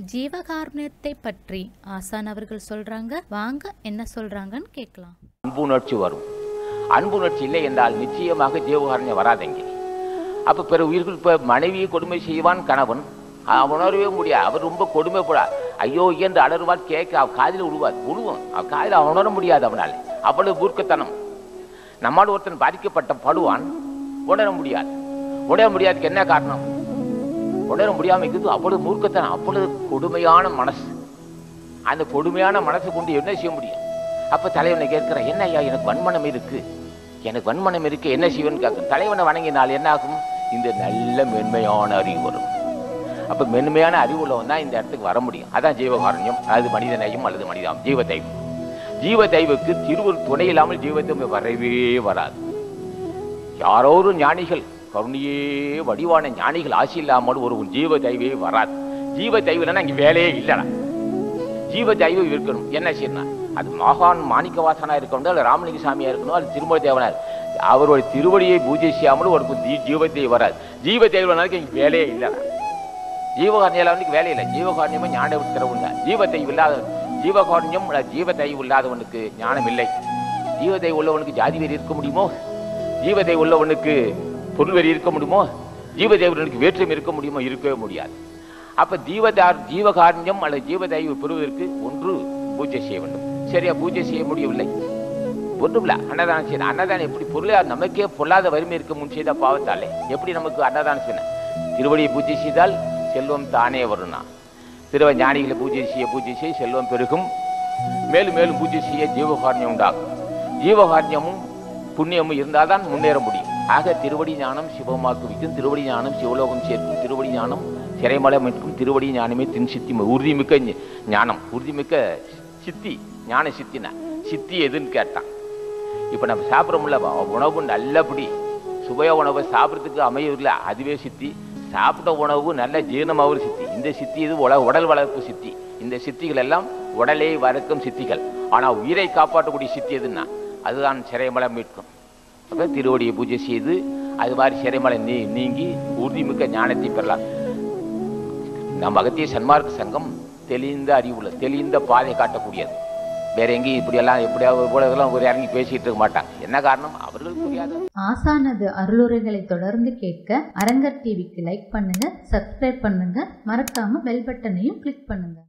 ஜீவகாருண்யத்தை பற்றி ஆசான் அவர்கள் சொல்றாங்க வாங்க என்ன சொல்றாங்கன்னு கேட்கலாம் அன்பு உணர்ச்சி வரும் அன்பு உணர்ச்சி இல்லை என்றால் நிச்சயமாக ஜீவகாரண்யம் வராதங்க அப்ப பிற உயிர்கள் இப்ப மனைவியை கொடுமை செய்வான் கணவன் அவன் உணரவே முடியாது அவர் ரொம்ப கொடுமைப்படா ஐயோ என்று அலறுவார் கேட்க அவ காதில் விழுவார் விழுவும் அவ காதில் அவன் உணர முடியாது அவனால் அவ்வளவு மூர்க்கத்தனம் நம்மால் ஒருத்தன் பாதிக்கப்பட்ட படுவான் உணர முடியாது உணர முடியாதுக்கு என்ன காரணம் உணர முடியாம இருக்குது அவ்வளவு மூர்க்கத்தனம் அவ்வளவு கொடுமையான மனசு அந்த கொடுமையான மனசை கொண்டு என்ன செய்ய முடியும் அப்ப தலைவனை கேட்கிறான் என்ன ஐயா எனக்கு வன்மனம் இருக்கு எனக்கு வன்மனம் இருக்கு என்ன செய்வேன்னு கேட்க தலைவனை வணங்கினால் என்ன ஆகும் இந்த நல்ல மென்மையான அறிவு வரும் அப்ப மென்மையான அறிவு உள்ளவன் தான் இந்த இடத்துக்கு வர முடியும் அதான் ஜீவகாரண்யம் அல்லது மனித நேயம் அல்லது மனிதம் ஜீவ தெய்வம் ஜீவ தெய்வுக்கு திருவருள் துணை இல்லாமல் ஜீவத்தை வரவே வராது யாரோ ஒரு ஞானிகள் கருணையே வடிவான ஞானிகள் ஆசி இல்லாமல் ஒரு ஜீவ தெய்வே வராது ஜீவ தெய்வம்னா இங்க வேலையே இல்லைடா ஜீவ தெய்வம் இருக்கணும் என்ன செய்யணும் அது மகான் மாணிக்கவாசனா இருக்கணும் அல்ல ராமலிங்க சாமியா இருக்கணும் அல்லது திருமலை தேவனா இருக்கு. அவருடைய திருவடியை பூஜை செய்யாமல் ஒரு ஜீ- ஜீவ தெய்வம் வராது ஜீவ தெய்வம்னாலுக்கு இங்க வேலையே இல்லைடா ஜீவகாரண்யம் வேலை இல்லை ஜீவகாரண்யமே ஞான விட்டுறவுங்க ஜீவ தெய்வம் இல்லாத ஜீவகாரண்யம் அல்லது ஜீவ தெய்வம் இல்லாதவனுக்கு ஞானம் இல்லை ஜீவ தெய்வம் உள்ளவனுக்கு ஜாதி வெறி இருக்க முடியுமோ ஜீவ தெய்வம் உள்ளவனுக்கு பொருள் வெறி இருக்க முடியுமோ ஜீவ தெய்வனுக்கு வேற்றுமை இருக்க முடியுமோ இருக்கவே முடியாது அப்ப ஜீவதார் ஜீவகாரண்யம் அல்லது ஜீவ தெய்வம் பெறுவதற்கு ஒன்று பூஜை செய்ய வேண்டும் சரியா பூஜை செய்ய முடியவில்லை ஒன்றுமில்ல அன்னதானம் செய்யணும் அன்னதானம் எப்படி பொருளா நமக்கே பொல்லாத வறுமை இருக்க முன் செய்த பாவத்தாலே எப்படி நமக்கு அன்னதானம் செய்யணும் திருவடியை பூஜை செய்தால் செல்வம் தானே வரும்னா திருவ ஞானிகளை பூஜை செய்ய பூஜை செய்ய செல்வம் பெருகும் மேலும் மேலும் பூஜை செய்ய ஜீவகாரண்யம் உண்டாகும் ஜீவகாரண்யமும் புண்ணியமும் இருந்தால்தான் முன்னேற முடியும் ஆக திருவடி ஞானம் சிவமாக்கு வைக்கும் திருவடி ஞானம் சிவலோகம் சேர்க்கும் திருவடி ஞானம் சிறைமலை மீட்கும் திருவடி ஞானமே தின் சித்தி உறுதிமிக்க ஞ- ஞானம் உறுதிமிக்க சித்தி ஞான சித்தினா சித்தி எதுன்னு கேட்டான் இப்போ நம்ம சாப்பிட்றோம்ல உணவு நல்லபடி சுவைய உணவை சாப்பிட்றதுக்கு அமையவில்லை அதுவே சித்தி சாப்பிட்ட உணவு நல்ல ஜீரணமாகவும் சித்தி இந்த சித்தி இது உல உடல் வளர்ப்பு சித்தி இந்த சித்திகள் எல்லாம் உடலை வளர்க்கும் சித்திகள் ஆனால் உயிரை காப்பாற்றக்கூடிய சித்தி எதுன்னா அதுதான் சிறைமலை மீட்கும் அப்போ திருவடியை பூஜை செய்து அது மாதிரி சிறைமலை நீ நீங்கி உறுதிமிக்க ஞானத்தை பெறலாம் நம்ம அகத்திய சன்மார்க்க சங்கம் தெளிந்த அறிவுள்ள தெளிந்த பாதை காட்டக்கூடியது வேற எங்கேயும் இப்படியெல்லாம் எப்படியாவது இவ்வளவு ஒரு இறங்கி பேசிட்டு இருக்க மாட்டாங்க என்ன காரணம் அவர்களுக்கு புரியாது ஆசானது அருளுரைகளை தொடர்ந்து கேட்க அரங்கர் டிவிக்கு லைக் பண்ணுங்க சப்ஸ்கிரைப் பண்ணுங்க மறக்காம பெல் பட்டனையும் கிளிக் பண்ணுங்க